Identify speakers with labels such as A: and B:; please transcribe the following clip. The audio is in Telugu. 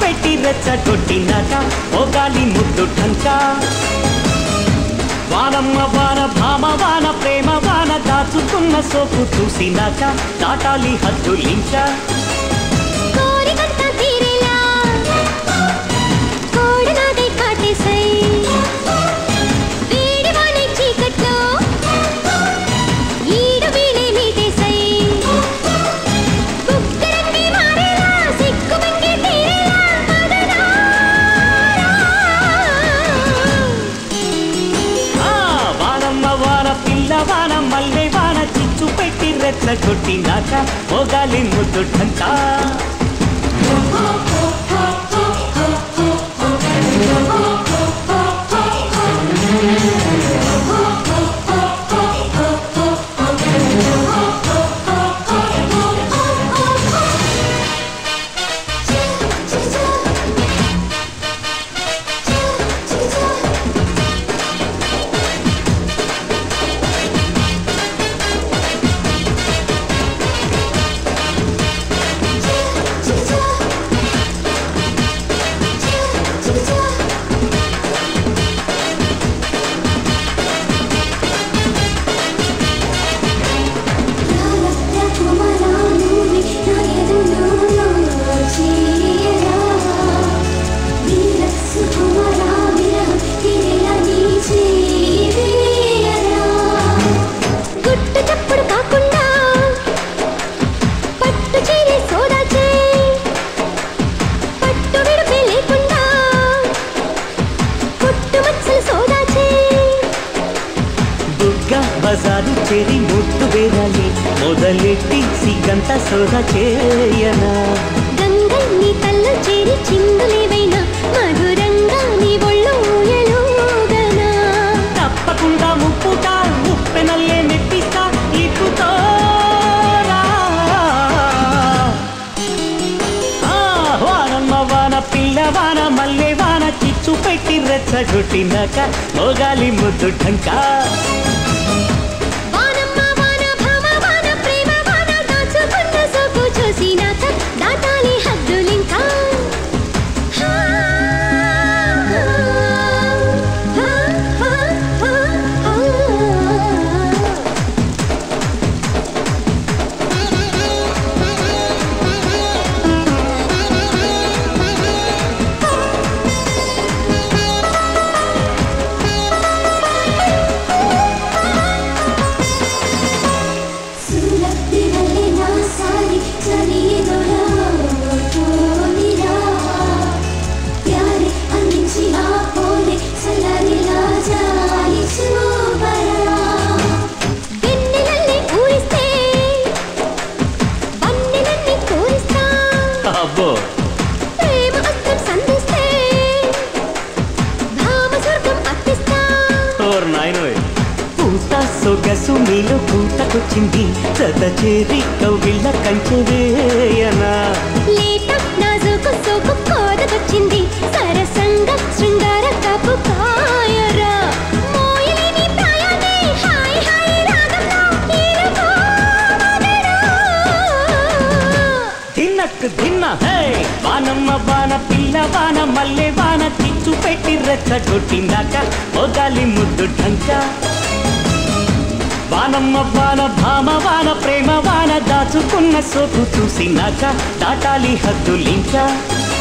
A: పెట్టి రెచ్చగొట్టినాక ఓ గాలి ముద్దు ఢంకా వానమ్మ వాన భామ వాన ప్రేమ వాన దాచుకున్న సోపు చూసినాక దాటాలి హద్దులించా
B: కోరికంత తీరేలా కోడనాదై కాటేసై వేడివానే చీకట్లో ఈడు వీడే మీటేసై బుగ్గలన్నీ మారేలా సిగ్గు మింగి తీరేలా మదనారా
A: ఆ వానమ్మ వాన పిల్ల వాన మల్లె వాన చిచ్చు పెట్టి రెచ్చగొట్టినాక ఓ గాలి ముద్దు ఢంకా
B: గుట్టు చప్పుడు కాకుండా పట్టు చీరే సోదా చేయి పట్టు విడుపే లేకుండా పుట్టు మచ్చలు సోదా చేయి
A: దుర్గా బజారు చెరి ముద్దు వేరాలి మొదలెట్టి సిగ్గంత సోదా చేయనా
B: గంగల్ని తల్లు చేరి చిందులేవైనా మధురంగా నీ ఒళ్ళు ఊయలుగనా
A: తప్పకుండా ముప్పుతా ముప్పెనల్లే మెప్పిస్తా ఇప్పుతో వానమ్మ వాన పిల్ల వాన మల్లె వాన చిచ్చు పెట్టి రెచ్చగొట్టినాక మోగాలి ముద్దు ఢంకా
B: వానమ్మ వాన భామ వాన ప్రేమ వాన దాచుకున్న సోకు చూసినాక దాటాలి హద్దులింకా హా, హా, హా, హా, హా, హా. ಸುಲಭದಲ್ಲಿ ನಾ ಸಾರಿ చలిదొరపోనిరా ప్యారి అందించి ఆ పోలే చల్లరిలా జాలి చూపరా వెన్నెలల్లి ఊరిస్తే వన్నెలన్నీ కోరిస్తా
A: అబ్బో
B: ప్రేమ అస్త్రం సంధిస్తే భామ స్వర్గం అప్పిస్తా
A: ఓర్ నాయనోయ్ పూత సొగసు మీలో పూతకొచ్చింది చద చేరి కౌగిళ్ళ కంచె వేయనా
B: లేత నాజుకు సోకు కోదకొచ్చింది సరసంగా శృంగార కపు కాయరా మోయలేని ప్రాయాన్ని హాయ్ హాయ్ రాగంలో ఈడుకోవదరా.
A: తిన్నట్టు తిన్న హే వానమ్మ వాన పిల్ల వాన మల్లె వాన చిచ్చు పెట్టి రెచ్చగొట్టిందాక ఓగాలి ముద్దు ఢంకా వానమ్మ వాన భామ వాన ప్రేమ వాన దాచుకున్న సోకు చూసినాక దాటాలి హద్దులించా